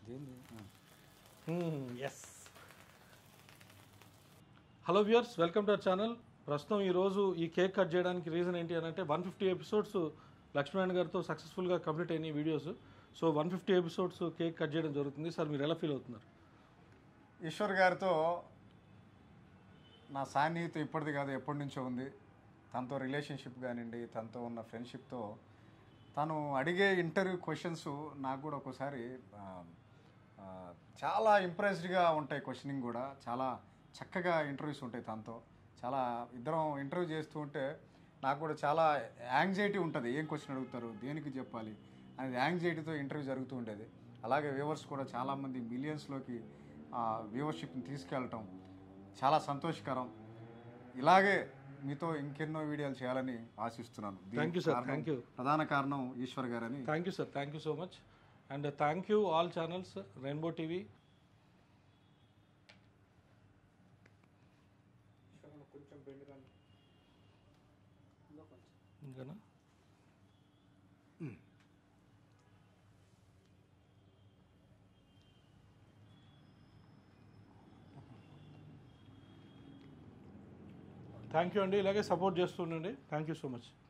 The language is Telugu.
Yes hello viewers welcome to our channel ప్రస్తుతం ఈరోజు ఈ కేక్ కట్ చేయడానికి రీజన్ ఏంటి అని అంటే వన్ ఫిఫ్టీ ఎపిసోడ్స్ లక్ష్మీనారాయణ గారితో సక్సెస్ఫుల్గా కంప్లీట్ అయినాయి videos so one fifty episodes cake cut చేయడం జరుగుతుంది సార్ మీరు ఎలా ఫీల్ అవుతున్నారు ఈశ్వర్ గారితో నా సాన్నిహిత్యం ఇప్పటిది కాదు ఎప్పటి నుంచో ఉంది తనతో రిలేషన్షిప్ కానివ్వండి తనతో ఉన్న ఫ్రెండ్షిప్తో తను అడిగే ఇంటర్వ్యూ క్వశ్చన్స్ నాకు కూడా ఒక్కోసారి ఆ, ఆ, చాలా ఇంప్రెస్డ్గా ఉంటాయి క్వశ్చనింగ్ కూడా చాలా చక్కగా ఇంటర్వ్యూస్ ఉంటాయి తనతో చాలా ఇద్దరం ఇంటర్వ్యూ చేస్తూ ఉంటే నాకు కూడా చాలా యాంగ్జైటీ ఉంటుంది ఏం క్వశ్చన్ అడుగుతారు దేనికి చెప్పాలి అనేది యాంగ్జైటీతో ఇంటర్వ్యూ జరుగుతూ ఉండేది అలాగే వ్యూవర్స్ కూడా చాలామంది మిలియన్స్లోకి వ్యూవర్షిప్ని తీసుకెళ్ళటం చాలా సంతోషకరం ఇలాగే మీతో ఇంకెన్నో వీడియోలు చేయాలని ఆశిస్తున్నాను దీనికి Thank you, sir. కారణం- Thank you. ప్రధాన కారణం ఈశ్వర్ గారని thank you sir thank you so much and thank you all channels rainbow TV ఇంకానా థ్యాంక్ యూ అండి ఇలాగే సపోర్ట్ చేస్తుండండి థ్యాంక్ యూ సో మచ్